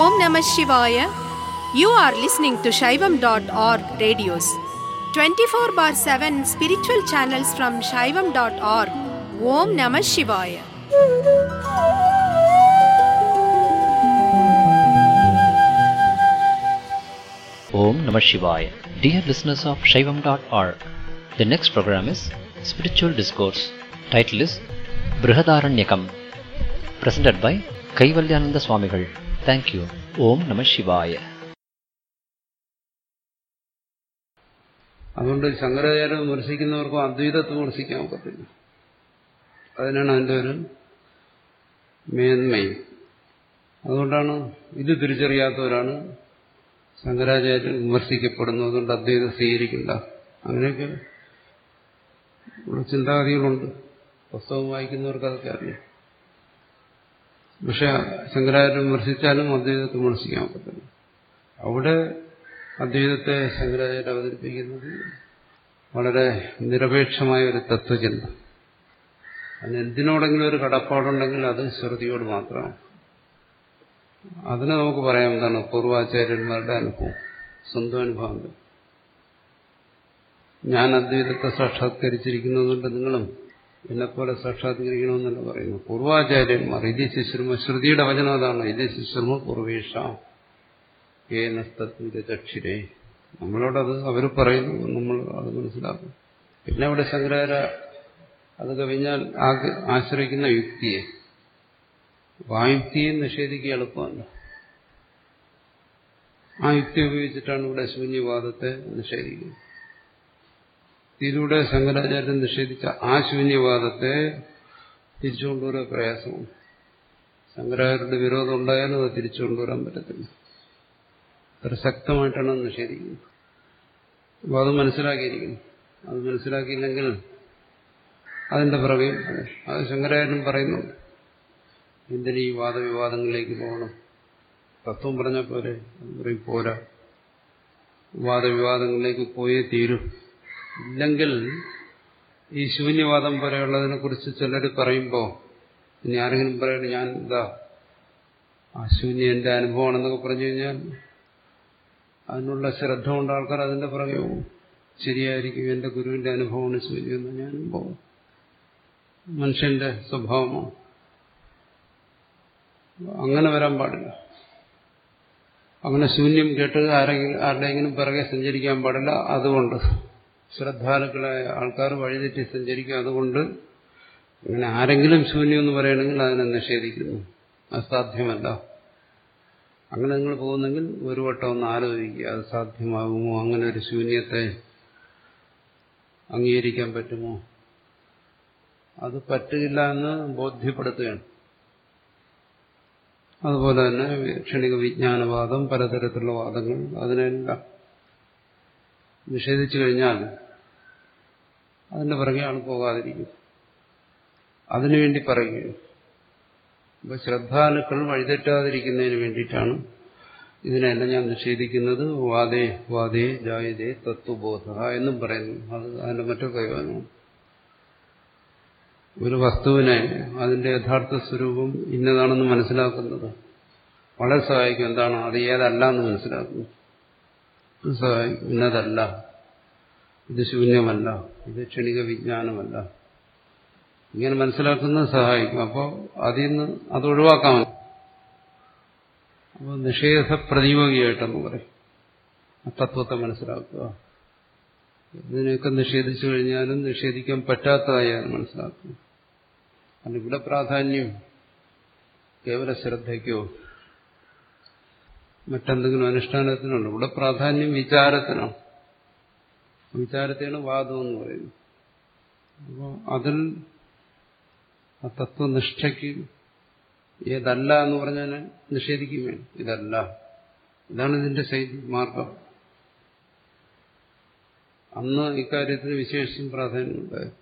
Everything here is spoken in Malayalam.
Namah Shivaya. You are listening to Shaivam.org radios. 24 bar 7 spiritual channels from Shaivam.org. Om Namah Shivaya. Om Namah Shivaya. Dear listeners of Shaivam.org, the next program is Spiritual Discourse. Title is Brihadaranyakam. Presented by Kaivalyananda Swamigal. Thank you. Om Namah Shivaya. അതുകൊണ്ട് ശങ്കരാചാര്യം വിമർശിക്കുന്നവർക്കും അദ്വൈതത്തെ വിമർശിക്കാൻ ഒക്കത്തില്ല അതിനാണ് അതിൻ്റെ ഒരു മേന്മയും അതുകൊണ്ടാണ് ഇത് തിരിച്ചറിയാത്തവരാണ് ശങ്കരാചാര്യൻ വിമർശിക്കപ്പെടുന്നു അതുകൊണ്ട് അദ്വൈതം സ്വീകരിക്കണ്ട അങ്ങനെയൊക്കെ ഉള്ള ചിന്താഗതികളുണ്ട് പുസ്തകം വായിക്കുന്നവർക്ക് അതൊക്കെ അറിയാം പക്ഷെ ശങ്കരാചാര്യം വിമർശിച്ചാലും അദ്വൈതത്തെ വിമർശിക്കാൻ ഒക്കത്തില്ല അവിടെ അദ്വൈതത്തെ ശങ്കരാചാര്യ അവതരിപ്പിക്കുന്നത് വളരെ നിരപേക്ഷമായ ഒരു തത്വചിന്ത അതിന് എന്തിനോടെങ്കിലും ഒരു കടപ്പാടുണ്ടെങ്കിൽ അത് ശ്രുതിയോട് മാത്രമാണ് അതിന് നമുക്ക് പറയാം എന്താണ് പൂർവാചാര്യന്മാരുടെ അനുഭവം സ്വന്തം അനുഭവം ഞാൻ അദ്വൈതത്തെ സാക്ഷാത്കരിച്ചിരിക്കുന്നതുകൊണ്ട് നിങ്ങളും എന്നെപ്പോലെ സാക്ഷാത്കരിക്കണമെന്നല്ല പറയുന്നു പൂർവാചാര്യന്മാർ ഇതി ശിശ്രുമ ശ്രുതിയുടെ വചനം അതാണ് ഇതി ശിശ്രുമ പൂർവേഷ ഏനസ്തത്വചക്ഷിരേ നമ്മളോടത് അവർ പറയുന്നു നമ്മൾ അത് മനസ്സിലാക്കും പിന്നെ അവിടെ ശങ്കരാചാര്യ അത് കവിഞ്ഞാൽ ആശ്രയിക്കുന്ന യുക്തിയെ ആ യുക്തിയെ നിഷേധിക്കുക എളുപ്പമല്ല ആ യുക്തി ഉപയോഗിച്ചിട്ടാണ് ഇവിടെ ശൂന്യവാദത്തെ നിഷേധിക്കുന്നത് ഇതിലൂടെ ശങ്കരാചാര്യൻ നിഷേധിച്ച ആ ശൂന്യവാദത്തെ തിരിച്ചുകൊണ്ടുവരാൻ പ്രയാസമാണ് ശങ്കരാചാര്യരുടെ വിരോധം ഉണ്ടായാലും അത് തിരിച്ചു കൊണ്ടുവരാൻ പറ്റത്തില്ല അത്ര ശക്തമായിട്ടാണ് അത് നിഷേധിക്കുന്നത് അപ്പോൾ അത് മനസ്സിലാക്കിയിരിക്കുന്നു അത് മനസ്സിലാക്കിയില്ലെങ്കിൽ അതിന്റെ പിറകെ അത് ശങ്കരാചാര്യൻ പറയുന്നുണ്ട് എന്തിനീ വാദവിവാദങ്ങളിലേക്ക് പോകണം തത്വം പറഞ്ഞ പോലെ പറയും പോരാ വാദവിവാദങ്ങളിലേക്ക് പോയേ തീരും ഇല്ലെങ്കിൽ ഈ ശൂന്യവാദം പോലെയുള്ളതിനെ കുറിച്ച് ചിലർ പറയുമ്പോൾ ഇനി ആരെങ്കിലും പറയണ ഞാൻ ഇതാ ആ ശൂന്യ എന്റെ അനുഭവമാണെന്നൊക്കെ പറഞ്ഞു കഴിഞ്ഞാൽ അതിനുള്ള ശ്രദ്ധ കൊണ്ട് ആൾക്കാർ അതിന്റെ പുറകെ പോകും ശരിയായിരിക്കും എന്റെ ഗുരുവിന്റെ അനുഭവമാണ് ശൂന്യമെന്ന് ഞാനും പോകും മനുഷ്യന്റെ സ്വഭാവമാണ് അങ്ങനെ വരാൻ പാടില്ല അങ്ങനെ ശൂന്യം കേട്ട് ആരെങ്കിലും ആരുടെയെങ്കിലും പിറകെ സഞ്ചരിക്കാൻ പാടില്ല അതുകൊണ്ട് ശ്രദ്ധാലുക്കളായ ആൾക്കാർ വഴിതെറ്റി സഞ്ചരിക്കും അതുകൊണ്ട് അങ്ങനെ ആരെങ്കിലും ശൂന്യം എന്ന് പറയണമെങ്കിൽ അതിനെ നിഷേധിക്കുന്നു അസാധ്യമല്ല അങ്ങനെ നിങ്ങൾ പോകുന്നെങ്കിൽ ഒരു വട്ടം ഒന്ന് ആലോചിക്കുക അത് സാധ്യമാകുമോ അങ്ങനെ ഒരു ശൂന്യത്തെ അംഗീകരിക്കാൻ പറ്റുമോ അത് പറ്റില്ല എന്ന് ബോധ്യപ്പെടുത്തുകയാണ് അതുപോലെ തന്നെ ക്ഷണിക വിജ്ഞാനവാദം പലതരത്തിലുള്ള വാദങ്ങൾ അതിനെല്ലാം നിഷേധിച്ചു കഴിഞ്ഞാൽ അതിന്റെ പിറകെ ആൾ പോകാതിരിക്കും അതിനുവേണ്ടി പറയുകയാണ് അപ്പൊ ശ്രദ്ധാലുക്കൾ വഴിതെറ്റാതിരിക്കുന്നതിന് വേണ്ടിയിട്ടാണ് ഇതിനെല്ലാം ഞാൻ നിഷേധിക്കുന്നത് വാദേ വാദേ ജായതേ തത്വബോധ എന്നും പറയുന്നു അത് അതിന്റെ മറ്റൊരു കൈവാനമാണ് ഒരു വസ്തുവിനെ അതിന്റെ യഥാർത്ഥ സ്വരൂപം ഇന്നതാണെന്ന് മനസ്സിലാക്കുന്നത് വളരെ സഹായിക്കും എന്താണ് അത് ഏതല്ല എന്ന് മനസ്സിലാക്കുന്നു സഹായിക്കും ഇന്നതല്ല ഇത് ശൂന്യമല്ല ഇത് ക്ഷണിക വിജ്ഞാനമല്ല ഇങ്ങനെ മനസ്സിലാക്കുന്നത് സഹായിക്കും അപ്പോൾ അതിൽ നിന്ന് അത് ഒഴിവാക്കാൻ അപ്പോൾ നിഷേധ പ്രതിയോഗിയായിട്ടെന്ന് പറയും ആ തത്വത്തെ മനസ്സിലാക്കുക ഇതിനെയൊക്കെ നിഷേധിച്ചു കഴിഞ്ഞാലും നിഷേധിക്കാൻ പറ്റാത്തതായി അത് മനസ്സിലാക്കുക കാരണം ഇവിടെ പ്രാധാന്യം കേവല ശ്രദ്ധയ്ക്കോ മറ്റെന്തെങ്കിലും അനുഷ്ഠാനത്തിനുണ്ട് ഇവിടെ പ്രാധാന്യം വിചാരത്തിനാണ് വിചാരത്തെയാണ് വാദം എന്ന് പറയുന്നത് അപ്പോൾ അതിൽ ആ തത്വനിഷ്ഠയ്ക്ക് ഏതല്ല എന്ന് പറഞ്ഞാൽ നിഷേധിക്കും വേണം ഇതല്ല ഇതാണ് ഇതിന്റെ ശൈലി മാർഗം അന്ന് ഇക്കാര്യത്തിന് വിശേഷിച്ചും പ്രാധാന്യമുണ്ടായത്